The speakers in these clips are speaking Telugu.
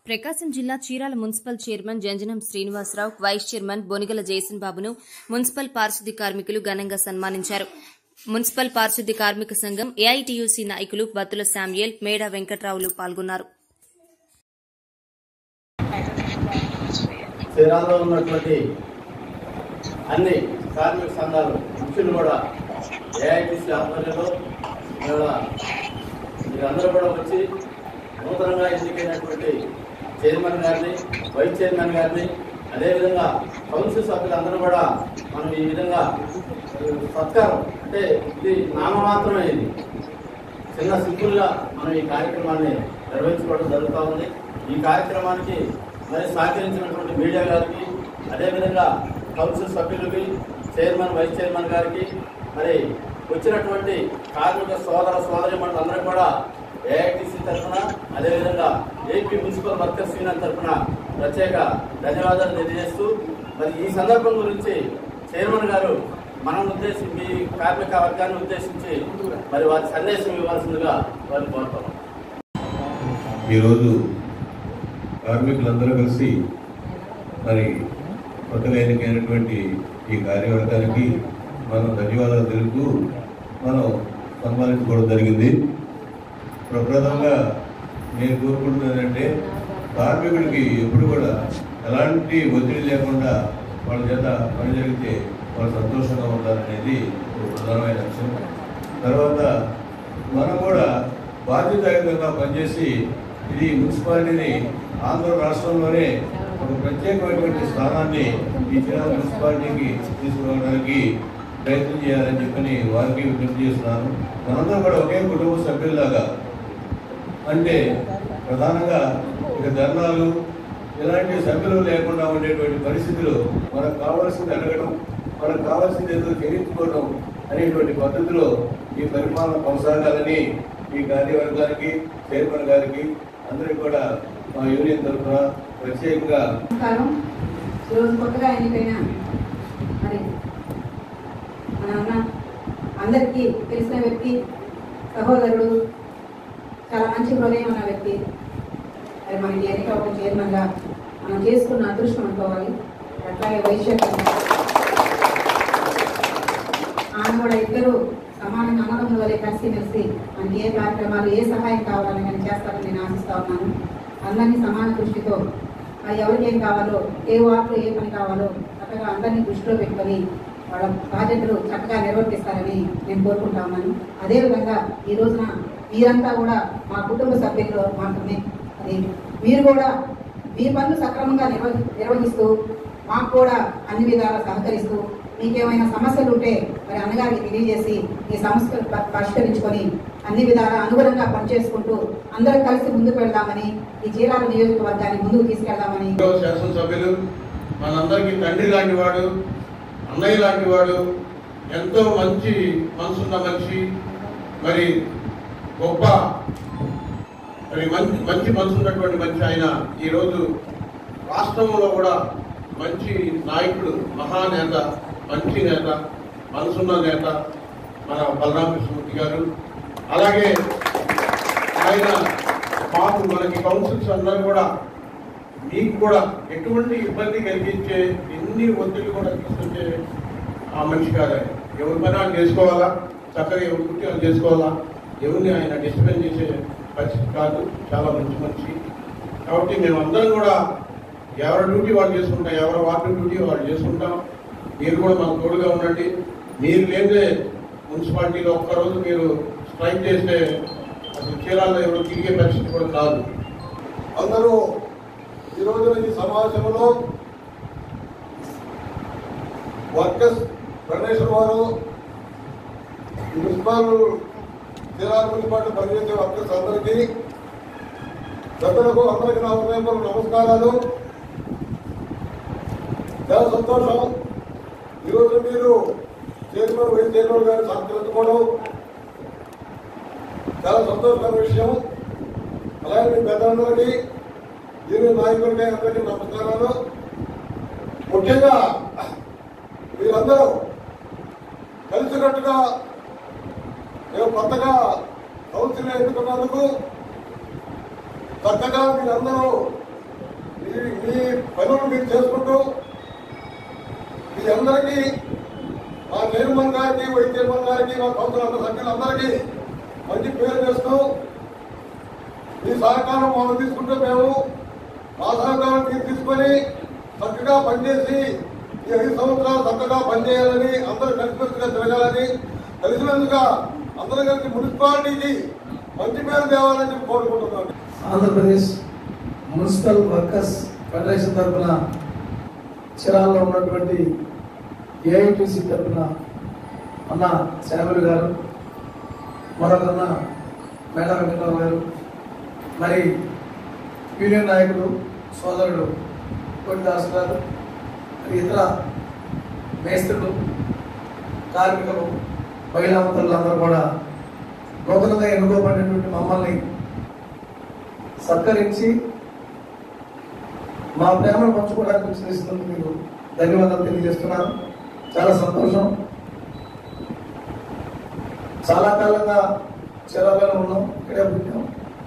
ప్రకాశం జిల్లా Chirala municipal chairman Janjanam Srinivasarao vice chairman Bonigala Jayasan బాబును మున్సిపల్ పారిశుద్ధ్య కార్మికులు ఘనంగా సన్మానించారు మున్సిపల్ పారిశుద్ధ్య కార్మిక సంఘం ఏఐటీయూసీ నాయకులు బత్తుల శామ్యుయల్ మేడా వెంకట్రావులు పాల్గొన్నారు చీరాల్లో ఉన్నటువంటి అన్ని కార్మిక సంఘాలు ముఖ్యులు కూడా ఏఐటీసీ ఆధ్వర్యంలో ఇవాళ మీరందరూ కూడా వచ్చి నూతనంగా ఎన్నికైనటువంటి చైర్మన్ గారిని వైస్ చైర్మన్ గారిని అదేవిధంగా కౌన్సిల్ సభ్యులందరూ కూడా మనం ఈ విధంగా సత్కారం అంటే ఇది నామమాత్రమే ఇది చిన్న సింపుల్గా మనం ఈ కార్యక్రమాన్ని నిర్వహించుకోవడం జరుగుతూ ఉంది ఈ కార్యక్రమానికి మరి సహకరించినటువంటి మీడియా గారికి అదేవిధంగా కౌన్సిల్ సభ్యులకి చైర్మన్ వైస్ చైర్మన్ గారికి మరి వచ్చినటువంటి కార్మిక సోదర సోదరి అందరూ కూడా ఏఐటీసీ తరఫున అదేవిధంగా ఏపీ మున్సిపల్ వర్కర్స్ యూనియన్ తరఫున ప్రత్యేక ధన్యవాదాలు తెలియజేస్తూ మరి ఈ సందర్భం గురించి చైర్మన్ గారు మనం ఉద్దేశించి మీ కార్మిక వర్గాన్ని ఉద్దేశించి మరి వారి సందేశం ఇవ్వాల్సిందిగా వారిని కోరుతాం ఈరోజు కార్మికులందరూ కలిసి మరి కొత్తగా ఎన్నికైనటువంటి ఈ కార్యవర్గానికి మనం ధన్యవాదాలు తెలుపుతూ మనం సన్మానించుకోవడం జరిగింది ప్రప్రథమంగా నేను కోరుకుంటున్నది ఏంటంటే కార్మికుడికి ఎప్పుడు కూడా ఎలాంటి ఒత్తిడి లేకుండా వాళ్ళ చేత పని జరిగితే వాళ్ళు సంతోషంగా ఉండాలనేది ఒక ప్రధానమైన అంశం తర్వాత మనం కూడా బాధ్యతాయుతంగా పనిచేసి ఇది మున్సిపాలిటీని ఆంధ్ర రాష్ట్రంలోనే ఒక ప్రత్యేకమైనటువంటి స్థానాన్ని ఈ జిల్లా మున్సిపాలిటీకి తీసుకురావడానికి ప్రయత్నం చేయాలని చెప్పని వారికి విజ్ఞప్తి చేస్తున్నాను మనందరం కూడా ఒకే కుటుంబ సభ్యుల్లాగా అంటే ప్రధానంగా ఇక ధర్నాలు ఇలాంటి సభ్యులు లేకుండా ఉండేటువంటి పరిస్థితులు మనకు కావాల్సింది అడగడం మనకు కావాల్సింది ఏదో చేయించుకోవడం అనేటువంటి పద్ధతిలో ఈ పరిపాలన కొనసాగాలని ఈ కార్యవర్గానికి చైర్మన్ గారికి అందరికీ కూడా మా యూనియన్ తరఫున ప్రత్యేకంగా నమస్కారం ఈరోజు కొత్తగా ఎన్నికైన మరి మన అన్న అందరికీ తెలిసిన వ్యక్తి సహోదరుడు చాలా మంచి హృదయం ఉన్న వ్యక్తి మరి మనకి ఎన్నిక ఒక చైర్మన్గా మనం చేసుకున్న అదృష్టం అనుకోవాలి అట్లాగే వైశ్య ఆయన కూడా ఇద్దరు సమానంగా అన్నదమ్ముల వల్లే కలిసి మెలిసి మనకి ఏ కార్యక్రమాలు ఏ సహాయం కావాలని కానీ చేస్తారని నేను ఆశిస్తా ఉన్నాను అందరినీ సమాన దృష్టితో మరి ఎవరికి ఏం కావాలో ఏ వార్డులో ఏ పని కావాలో చక్కగా అందరినీ దృష్టిలో పెట్టుకొని వాళ్ళ బాధ్యతలు చక్కగా నిర్వర్తిస్తారని నేను కోరుకుంటా ఉన్నాను అదేవిధంగా ఈ రోజున మీరంతా కూడా మా కుటుంబ సభ్యులు మాత్రమే అది మీరు కూడా మీ పనులు సక్రమంగా నిర్వ నిర్వహిస్తూ మాకు కూడా అన్ని విధాలా సహకరిస్తూ మీకేమైనా సమస్యలు ఉంటే మరి అన్నగారికి తెలియజేసి ఈ సమస్యలు ప- పరిష్కరించుకొని అన్ని విధాలా అనుగుణంగా పనిచేసుకుంటూ అందరం కలిసి ముందుకు వెళ్దామని ఈ చీరాల నియోజకవర్గాన్ని ముందుకు తీసుకెళ్దామని గౌరవ శాసనసభ్యులు మనందరికీ తండ్రి లాంటి వాడు అన్నయ్య లాంటి వాడు ఎంతో మంచి మనసున్న మనిషి మరి గొప్ప మరి మంచి మంచి మనసు ఉన్నటువంటి మనిషి ఆయన ఈరోజు రాష్ట్రంలో కూడా మంచి నాయకుడు మహానేత మంచి నేత మనసున్న నేత మన బలరామకృష్ణమూర్తి గారు అలాగే ఆయన మాకు మనకి కౌన్సిల్స్ అందరూ కూడా మీకు కూడా ఎటువంటి ఇబ్బంది కలిగించే ఎన్ని ఒత్తిడి కూడా తీసుకొచ్చే ఆ మనిషి కాదు ఆయన ఎవరి పని ఆయన చేసుకోవాలా చక్కగా ఎవరి కుట్టి వాళ్ళు చేసుకోవాలా ఎవరిని ఆయన డిస్టర్బెన్స్ చేసే పరిస్థితి కాదు చాలా మంచి మనిషి కాబట్టి మేమందరం కూడా ఎవరి డ్యూటీ వాళ్ళు చేసుకుంటాం ఎవరి వార్డు డ్యూటీ వాళ్ళు చేసుకుంటాం మీరు కూడా మాకు తోడుగా ఉండండి మీరు లేదే మున్సిపాలిటీలో ఒక్కరోజు మీరు స్ట్రైక్ చేస్తే అసలు చీరాల్లో ఎవరు తిరిగే పరిస్థితి కూడా కాదు అందరూ ఈ రోజున ఈ సమావేశంలో వర్కర్స్ ఫెడరేషన్ వారు ఈ మున్సిపల్ జిల్లా మున్సిపాలిటీ పనిచేసే వర్కర్స్ అందరికీ పెద్దలకు అందరికీ నా హృదయపూర్వక నమస్కారాలు చాలా సంతోషం ఈరోజు మీరు చైర్మన్ వైస్ చైర్మన్ గారిని సహకరించుకోవడం చాలా సంతోషకరమైన విషయం అలాగే మీ పెద్దలందరికీ యూనియన్ నాయకులకి అందరికీ నమస్కారాలు ముఖ్యంగా మీరందరూ కలిసికట్టుగా మేము కొత్తగా కౌన్సిల్ ఎన్నుకున్నందుకు చక్కగా మీరందరూ పనులు మీరు చేసుకుంటూ మీ అందరికీ మా చైర్మన్ గారికి వైస్ చైర్మన్ గారికి మా కౌన్సిల్ సభ్యులందరికీ మంచి పేరు చేస్తూ మీ సహకారం మాకు తీసుకుంటే మేము మా సహకారం మీరు తీసుకొని చక్కగా పనిచేసి ఈ ఐదు సంవత్సరాలు చక్కగా పనిచేయాలని అందరూ కలిసిమెలిసిగా తిరగాలని కలిసిమెలిసిగా అందరూ కలిసి మున్సిపాలిటీకి మంచి పేరు తేవాలని చెప్పి కోరుకుంటున్నాను ఆంధ్రప్రదేశ్ మున్సిపల్ వర్కర్స్ ఫెడరేషన్ తరఫున చిరాల్లో ఉన్నటువంటి ఏఐటీసీ తరఫున అన్న శ్యాములు గారు మరొక అన్న మేడా వెంకటరావు గారు మరి యూనియన్ నాయకుడు సోదరుడు కోటిదాస్ గారు మరి ఇతర మేస్త్రులు కార్మికులు మహిళా మంత్రులందరూ కూడా నూతనంగా ఎన్నుకోబడినటువంటి మమ్మల్ని సత్కరించి మా ప్రేమను పంచుకోవడానికి వచ్చిన ఇస్తున్నందుకు మీకు ధన్యవాదాలు తెలియజేస్తున్నాను చాలా సంతోషం చాలా కాలంగా చిరాలను ఉన్నాం ఇక్కడే పుట్టాం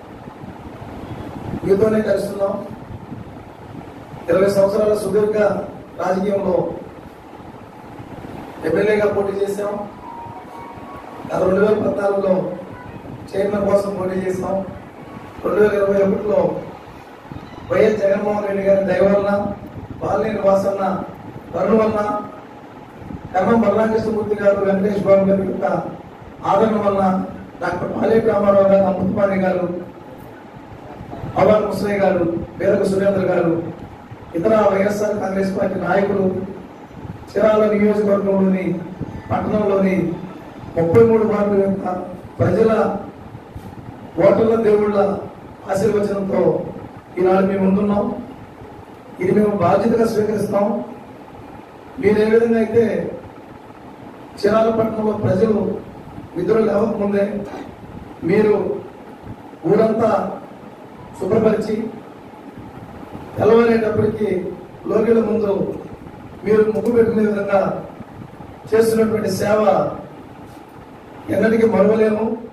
మీతోనే కలుస్తున్నాం ఇరవై సంవత్సరాల సుదీర్ఘ రాజకీయంలో ఎమ్మెల్యేగా పోటీ చేశాం గత రెండు వేల పద్నాలుగులో చైర్మన్ కోసం పోటీ చేశాం రెండు వేల ఇరవై ఒకటిలో వైఎస్ జగన్మోహన్ రెడ్డి గారి దయ వలన బాలినేని వాసన్న కరుణ వలన కర్మం బలరామకృష్ణమూర్తి గారు వెంకటేష్ బాబు గారి యొక్క ఆదరణ వలన డాక్టర్ పాలేటి రామారావు గారు అమృతపాణి గారు అవార్ ముసలయ్య గారు బీరక సురేంద్ర గారు ఇతర వైఎస్ఆర్ కాంగ్రెస్ పార్టీ నాయకులు చీరాల నియోజకవర్గంలోని పట్టణంలోని ముప్పై మూడు వార్డుల యొక్క ప్రజల ఓటర్ల దేవుళ్ళ ఆశీర్వచనంతో ఈనాడు మేము ముందున్నాం ఇది మేము బాధ్యతగా స్వీకరిస్తాం మీరు ఏ విధంగా అయితే చీరాల పట్టణంలో ప్రజలు నిద్ర లేవకముందే మీరు ఊరంతా శుభ్రపరిచి తెల్లవారేటప్పటికి లోగిల ముందు మీరు ముగ్గు పెట్టుకునే విధంగా చేస్తున్నటువంటి సేవ ఎన్నటికీ మరవలేము